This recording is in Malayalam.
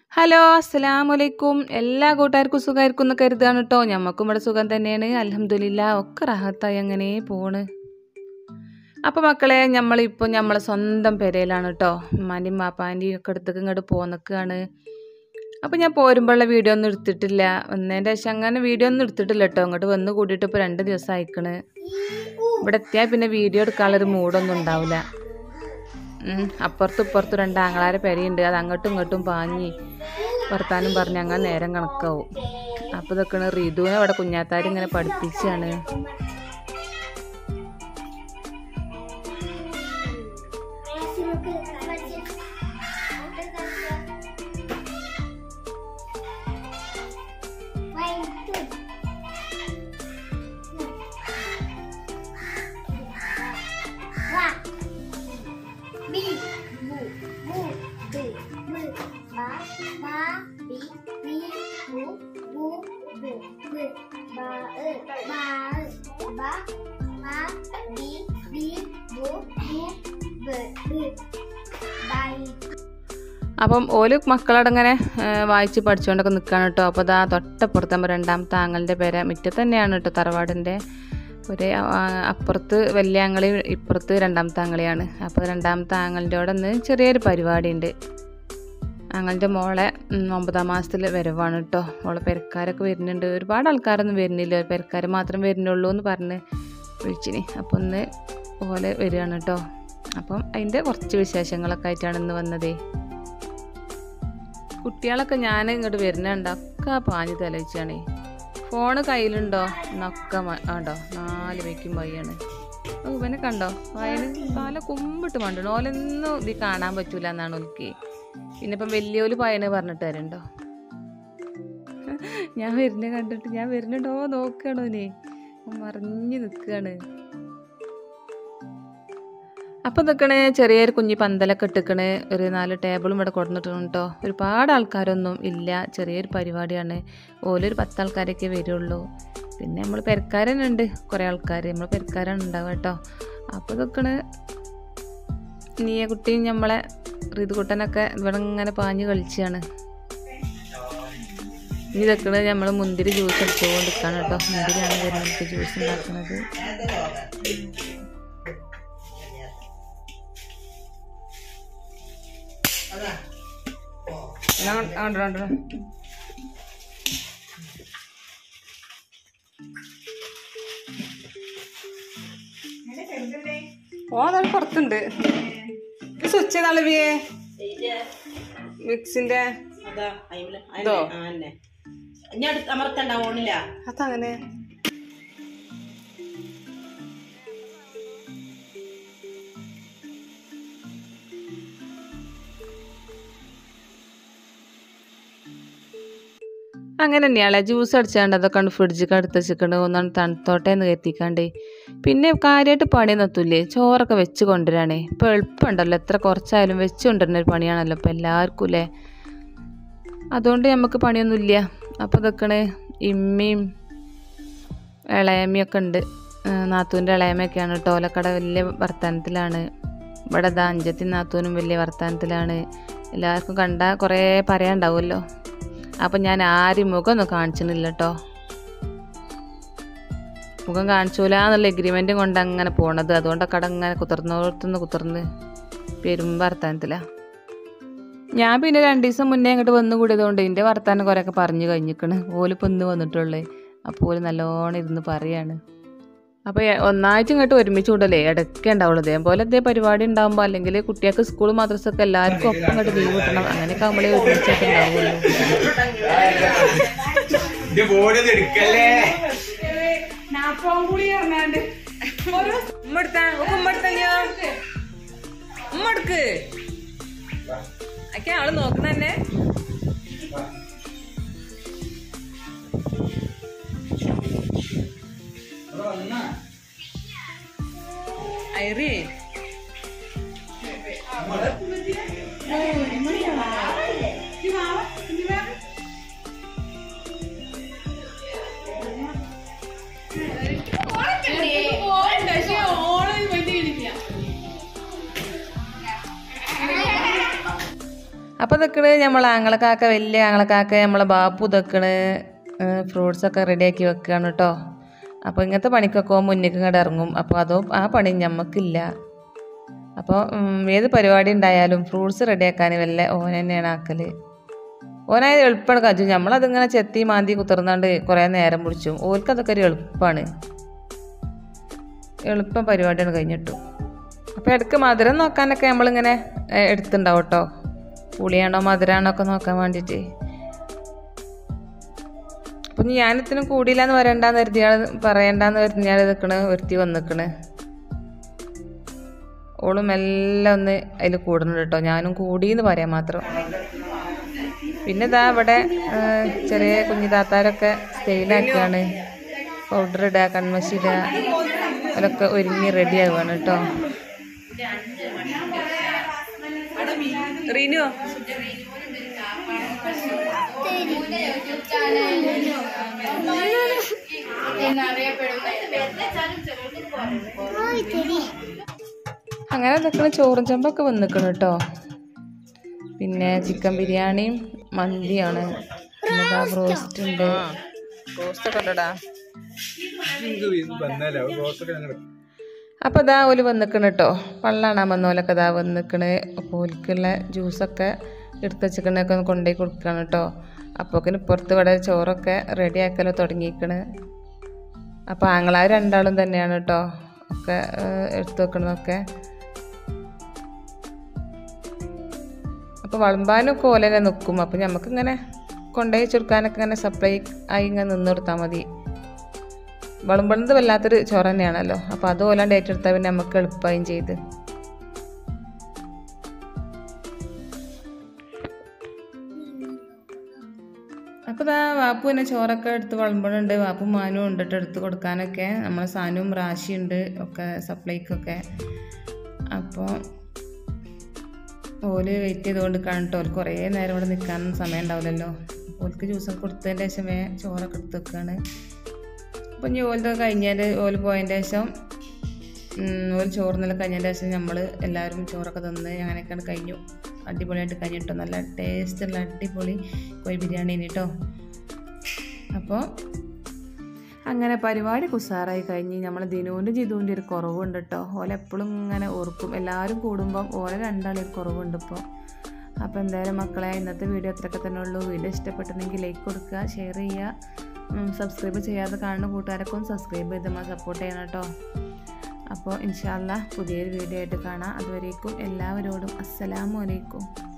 ഹലോ അസ്സലാമലൈക്കും എല്ലാ കൂട്ടുകാർക്കും സുഖമായിരിക്കും എന്ന് കരുതാണ് കേട്ടോ ഞമ്മക്കും ഇവിടെ സുഖം തന്നെയാണ് അലഹമില്ല ഒക്കെ റാഹത്തായി അങ്ങനെ പോണ് അപ്പോൾ മക്കളെ നമ്മളിപ്പോൾ നമ്മളെ സ്വന്തം പെരയിലാണ് കേട്ടോ ഉമ്മാൻ്റെയും മാപ്പാൻ്റെയും ഒക്കെ അടുത്തേക്ക് ഇങ്ങോട്ട് പോന്നൊക്കെയാണ് അപ്പോൾ ഞാൻ പോരുമ്പോഴുള്ള വീഡിയോ ഒന്നും എടുത്തിട്ടില്ല വന്നതിൻ്റെ ശേഷം അങ്ങനെ വീഡിയോ ഒന്നും എടുത്തിട്ടില്ല കേട്ടോ അങ്ങോട്ട് വന്ന് കൂടിയിട്ട് ഇപ്പോൾ രണ്ട് ദിവസം അയക്കണ് ഇവിടെ എത്തിയാൽ പിന്നെ വീഡിയോ എടുക്കാനുള്ളൊരു മൂഡൊന്നും ഉണ്ടാവില്ല ഉം, അപ്പുറത്തും ഇപ്പുറത്തും രണ്ട് ആങ്ങളാരെ പെരയുണ്ട് അത് അങ്ങോട്ടും ഇങ്ങോട്ടും പാഞ്ഞി വർത്താനം പറഞ്ഞ് അങ്ങനെ നേരം കണക്കാവും അപ്പോൾ ഇതൊക്കെയാണ് റിതുവിനെ അവിടെ കുഞ്ഞാത്താരി ഇങ്ങനെ പഠിപ്പിച്ചാണ് Bye. അപ്പം ഓല് മക്കളടങ്ങനെ വായിച്ച് പഠിച്ചുകൊണ്ടൊക്കെ നിൽക്കുകയാണ് കേട്ടോ അപ്പോൾ അതാ തൊട്ടപ്പുറത്ത് നമ്മൾ രണ്ടാമത്തെ ആങ്ങളുടെ പേര് മുറ്റത്ത് തന്നെയാണ് കേട്ടോ തറവാടിൻ്റെ ഒരു ആ, അപ്പുറത്ത് വലിയ ആങ്ങളി ഇപ്പുറത്ത് രണ്ടാമത്തെ ആങ്ങളിയാണ് അപ്പോൾ രണ്ടാമത്തെ ആങ്ങളുടെ അവിടെ നിന്ന് ചെറിയൊരു പരിപാടി ഉണ്ട് ആങ്ങളുടെ മോളെ ഉം, ഒമ്പതാം മാസത്തിൽ വരവാണ് കേട്ടോ മോളെ പെരക്കാരൊക്കെ വരുന്നുണ്ട് ഒരുപാട് ആൾക്കാരൊന്നും വരുന്നില്ല പെരക്കാർ മാത്രം വരുന്നുള്ളൂ എന്ന് പറഞ്ഞ് വിളിച്ചിനി അപ്പോൾ ഒന്ന് പോലെ വരികയാണ് കേട്ടോ അപ്പം അതിൻ്റെ കുറച്ച് വിശേഷങ്ങളൊക്കെ ആയിട്ടാണ് ഇന്ന് വന്നതേ കുട്ടികളൊക്കെ ഞാൻ ഇങ്ങോട്ട് വരുന്നുണ്ട് ഒക്കെ പാഞ്ഞ് തലയിച്ചാണേ ഫോണ് കയ്യിലുണ്ടോ എന്നൊക്കെ മ- ആണ്ടോ നാല് വയ്ക്കും വയ്യാണ് ഓ ഇവനെ കണ്ടോ വയന് തല കുമ്പിട്ട് മണ്ടണം ഓലൊന്നും ഇത് കാണാൻ പറ്റൂല എന്നാണ് ഓൽക്ക് പിന്നെ ഇപ്പം വലിയോല് പയന് പറഞ്ഞിട്ട് തരണ്ടോ ഞാൻ വരുന്ന കണ്ടിട്ട് ഞാൻ വരുന്നുണ്ടോ നോക്കണോ നീ മറിഞ്ഞ് നിൽക്കുകയാണ് അപ്പം നിൽക്കണേ ചെറിയൊരു കുഞ്ഞി പന്തലൊക്കെ ഇട്ടിക്കണ് ഒരു നാല് ടേബിളും ഇവിടെ കൊടുത്തിട്ടുണ്ട് കേട്ടോ ഒരുപാട് ആൾക്കാരൊന്നും ഇല്ല ചെറിയൊരു പരിപാടിയാണ് ഓലൊരു പത്ത് ആൾക്കാരൊക്കെ വരുള്ളൂ പിന്നെ നമ്മൾ പെരക്കാരൻ ഉണ്ട് കുറേ ആൾക്കാർ നമ്മൾ പെരക്കാരാണ് ഉണ്ടാവുക കേട്ടോ അപ്പോൾ ഇതൊക്കെയാണ് നീയ കുട്ടിയും നമ്മളെ ഋതുകുട്ടനൊക്കെ ഇവിടെ ഇങ്ങനെ പാഞ്ഞ് കളിച്ചാണ് ഇനി ഇതൊക്കെ നമ്മൾ മുന്തിരി ജ്യൂസ് എടുത്തുകൊണ്ടിരിക്കുകയാണ് കേട്ടോ മുന്തിരിയാണ് വരുന്നത് ജ്യൂസ് ഉണ്ടാക്കുന്നത് ഓ പുറത്തുണ്ട് സ്വിച്ച് തളവിയേ മിക്സിന്റെ അതാ അയിമില് ഇതോ? ആന്നെ ഇനി അടുത്ത് അമർത്തണ്ട ഓണില്ല അതങ്ങനെ അങ്ങനെ തന്നെയാളെ ജ്യൂസ് അടിച്ചാണ്ട് അതൊക്കെ കണ്ട് ഫ്രിഡ്ജിൽ എടുത്ത് വെച്ചിട്ടുണ്ട് ഒന്നാണ് തണുത്തോട്ടെ എന്ന് കരുതിക്കാണ്ടേ പിന്നെ കാര്യമായിട്ട് പണി നിർത്തൂലേ ചോറൊക്കെ വെച്ച് കൊണ്ടുവരാണേ ഇപ്പോൾ എളുപ്പമുണ്ടല്ലോ എത്ര കുറച്ചായാലും വെച്ച് കൊണ്ടുവരുന്ന ഒരു പണിയാണല്ലോ ഇപ്പോൾ എല്ലാവർക്കും അല്ലേ അതുകൊണ്ട് നമുക്ക് പണിയൊന്നുമില്ല അപ്പോൾ ഇതൊക്കെ ഇമ്മയും ഇളയമ്മയൊക്കെ ഉണ്ട് നാത്തൂൻ്റെ ഇളയമ്മയൊക്കെയാണ് കേട്ടോ ഓലക്കട വലിയ വർത്തമാനത്തിലാണ് ഇവിടെ ദാ അഞ്ചത്തി നാത്തൂനും വലിയ വർത്തമാനത്തിലാണ് എല്ലാവർക്കും കണ്ടാൽ കുറേ പറയാനുണ്ടാവുമല്ലോ അപ്പം ഞാൻ ആരും മുഖം ഒന്നും കാണിച്ചിട്ടില്ല കേട്ടോ മുഖം കാണിച്ചൂല എന്നുള്ള എഗ്രിമെൻറ്റും കൊണ്ട് അങ്ങനെ പോണത് അതുകൊണ്ട് കട ഇങ്ങനെ കുതിർന്നോടത്തുനിന്ന് കുതിർന്ന് പെരും വർത്തമാനത്തിലാണ് ഞാൻ പിന്നെ രണ്ട് ദിവസം മുന്നേ ഇങ്ങോട്ട് വന്നു കൂടിയതുകൊണ്ട് എൻ്റെ വർത്താനം കുറേയൊക്കെ പറഞ്ഞു കഴിഞ്ഞിക്കണ് ഓലിപ്പോൾ ഇന്ന് വന്നിട്ടുള്ളേ അപ്പോൾ ഓല് നല്ലോണം ഇരുന്ന് പറയാണ് അപ്പോൾ ഒന്നായിട്ട് ഇങ്ങോട്ട് ഒരുമിച്ച് കൂടല്ലേ ഇടയ്ക്കേ ഉണ്ടാവുള്ളൂ ഇതേപോലെ ഇതേ പരിപാടി ഉണ്ടാകുമ്പോൾ അല്ലെങ്കിൽ കുട്ടികൾക്ക് സ്കൂൾ മദ്രസൊക്കെ എല്ലാവർക്കും ഒപ്പം ഇങ്ങോട്ട് ലീവ് കിട്ടണം അങ്ങനെയൊക്കെ ആകുമ്പോഴേ ഒരുമിച്ചൊക്കെ ഉണ്ടാവുള്ളൂ ഇത് ബോർഡ് എടുക്കല്ലേ ഉമ്മടുക്ക് ഒക്കെ അവള് നോക്കുന്ന തന്നെ ഐറി അപ്പോൾ ഇതൊക്കെ നിൽക്കണ് നമ്മളെ ആങ്ങളക്കാക്ക വലിയ ആങ്ങളക്കാക്ക നമ്മളെ ബാപ്പു ഇതൊക്കണ് ഫ്രൂട്ട്സൊക്കെ റെഡിയാക്കി വെക്കുകയാണ് കേട്ടോ അപ്പോൾ ഇങ്ങനത്തെ പണിക്കൊക്കെ ഓൻ മുന്നിലേക്ക് ഇങ്ങോട്ട് ഇറങ്ങും അപ്പോൾ അതോ ആ പണി ഞമ്മക്കില്ല അപ്പോൾ ഉം, ഏത് പരിപാടി ഉണ്ടായാലും ഫ്രൂട്ട്സ് റെഡിയാക്കാൻ വല്ല ഓൻ തന്നെയാണ് ആക്കൽ ഓനായത് എളുപ്പമാണ് കജു നമ്മളതിങ്ങനെ ചെത്തി മാന്തി കുത്തിർന്നാണ്ട് കുറേ നേരം പിടിച്ചു ഓൽക്ക് അതൊക്കെ ഒരു എളുപ്പമാണ് എളുപ്പം പരിപാടിയാണ് കഴിഞ്ഞിട്ടു അപ്പോൾ ഇടയ്ക്ക് മധുരം നോക്കാനൊക്കെ നമ്മളിങ്ങനെ ഏ, എടുത്തുണ്ടാവും കേട്ടോ പുളിയാണോ മധുരമാണോ ഒക്കെ നോക്കാൻ വേണ്ടിയിട്ട് അപ്പം ഇനി ഞാനിത്തിനും കൂടിയില്ല എന്ന് പറയണ്ടെന്ന് കരുതിയാൾ പറയണ്ടെന്ന് കരുതിയാൽ നിൽക്കണ് ഒരുത്തി വന്നിക്കണ് ഓളും എല്ലാം ഒന്ന് അതിൽ കൂടുന്നുണ്ട് കേട്ടോ ഞാനും കൂടിയെന്ന് പറയാൻ മാത്രം പിന്നെ ഇതാ ഇവിടെ ആ, ചെറിയ കുഞ്ഞു താത്താരൊക്കെ സ്റ്റൈലാക്കുകയാണ് പൗഡർ ഇടുക കൺമശി ഇടുക അതൊക്കെ ഒരുങ്ങി റെഡി ആവുകയാണ് കേട്ടോ റീനു അങ്ങനെ നിൽക്കണ ചോറും ചെമ്പൊക്കെ വന്നിക്കണം കേട്ടോ പിന്നെ ചിക്കൻ ബിരിയാണിയും മന്തിയാണ് പിന്നെ ഇതാ ബ്രോസ്റ്റ് ഉണ്ട് ബ്രോസ്റ്റ് ഒക്കെ ഉണ്ടോടാ വന്നല്ലോ റോസൊക്കെ ഞങ്ങൾ അപ്പോൾ ഇതാ ഓല് വന്നിക്കണ് കേട്ടോ പള്ളാണാൻ വന്നോലൊക്കെ ഇതാ വന്നിക്കണ് അപ്പോൾ ഓൽക്കുള്ള ജ്യൂസൊക്കെ എടുത്ത് വെച്ചിക്കണൊക്കെ ഒന്ന് കൊണ്ടുപോയി കൊടുക്കണം കേട്ടോ അപ്പോക്കിന് പുറത്ത് ഇവിടെ ചോറൊക്കെ റെഡി ആക്കലോ തുടങ്ങിയിരിക്കണ് അപ്പോൾ ആങ്ങളാർ രണ്ടാളും തന്നെയാണ് കേട്ടോ ഒക്കെ ഏഹ്, എടുത്ത് വെക്കണതൊക്കെ അപ്പോൾ വളമ്പാനൊക്കെ ഓല തന്നെ നിൽക്കും അപ്പോൾ നമുക്കിങ്ങനെ കൊണ്ടുപോയി ചുരുക്കാനൊക്കെ ഇങ്ങനെ സപ്ലൈ ആയി ഇങ്ങനെ നിന്ന് കൊടുത്താൽ മതി വിളമ്പുന്നത് വല്ലാത്തൊരു ചോറ് തന്നെയാണല്ലോ അപ്പോൾ അത് ഓലാണ്ട് ഏറ്റെടുത്താൽ പിന്നെ നമുക്ക് എളുപ്പമായും ചെയ്ത് അപ്പോൾ ഇതാ വാപ്പു പിന്നെ ചോറൊക്കെ എടുത്ത് വിളമ്പുന്നുണ്ട് വാപ്പും മാനും ഉണ്ട് ട്ടോ എടുത്ത് കൊടുക്കാനൊക്കെ നമ്മളെ സാനും റാശിയുണ്ട് ഒക്കെ സപ്ലൈക്കൊക്കെ അപ്പോൾ ഓല് വെയിറ്റ് ചെയ്തുകൊണ്ട് കാണിട്ടോ ഓല് കുറേ നേരം ഇവിടെ നിൽക്കാനൊന്നും സമയം ഉണ്ടാവില്ലല്ലോ ഓൽക്ക് ജ്യൂസൊക്കെ കൊടുത്തതിൻ്റെ ശേഷം വേ ചോറൊക്കെ എടുത്ത് വെക്കുകയാണ് അപ്പം ഇനി ഓലത്തെ കഴിഞ്ഞാൽ ഓല് പോയതിൻ്റെ ശേഷം ഉം, ഓല് ചോറിനെല്ലാം കഴിഞ്ഞതിൻ്റെ ശേഷം നമ്മൾ എല്ലാവരും ചോറൊക്കെ തന്ന് അങ്ങനെയൊക്കെയാണ് കഴിഞ്ഞു അടിപൊളിയായിട്ട് കഴിഞ്ഞിട്ടോ നല്ല ടേസ്റ്റുള്ള അടിപൊളി കോഴി ബിരിയാണി കേട്ടോ അപ്പോൾ അങ്ങനെ പരിപാടി കുസാറായി കഴിഞ്ഞ് നമ്മൾ ദിനുവിൻ്റെ ജിതുവിൻ്റെ ഒരു കുറവുണ്ട് കേട്ടോ ഓല എപ്പോഴും ഇങ്ങനെ ഓർക്കും എല്ലാവരും കൂടുമ്പം ഓല രണ്ടാളെ ഒരു കുറവുണ്ട് ഇപ്പോൾ അപ്പോൾ എന്തായാലും മക്കളെ ഇന്നത്തെ വീഡിയോ അത്രയൊക്കെ തന്നെ ഉള്ളൂ വീഡിയോ ഇഷ്ടപ്പെട്ടിട്ടുണ്ടെങ്കിൽ ലൈക്ക് കൊടുക്കുക ഷെയർ ചെയ്യുക സബ്സ്ക്രൈബ് ചെയ്യാതെ കാണുന്ന കൂട്ടുകാരൊക്കെ ഒന്ന് സബ്സ്ക്രൈബ് ചെയ്ത് നമ്മൾ സപ്പോർട്ട് ചെയ്യണം കേട്ടോ അപ്പോൾ ഇൻഷാല്ല പുതിയൊരു വീഡിയോ ആയിട്ട് കാണാം അതുവരേക്കും എല്ലാവരോടും അസ്സലാമു അലൈക്കും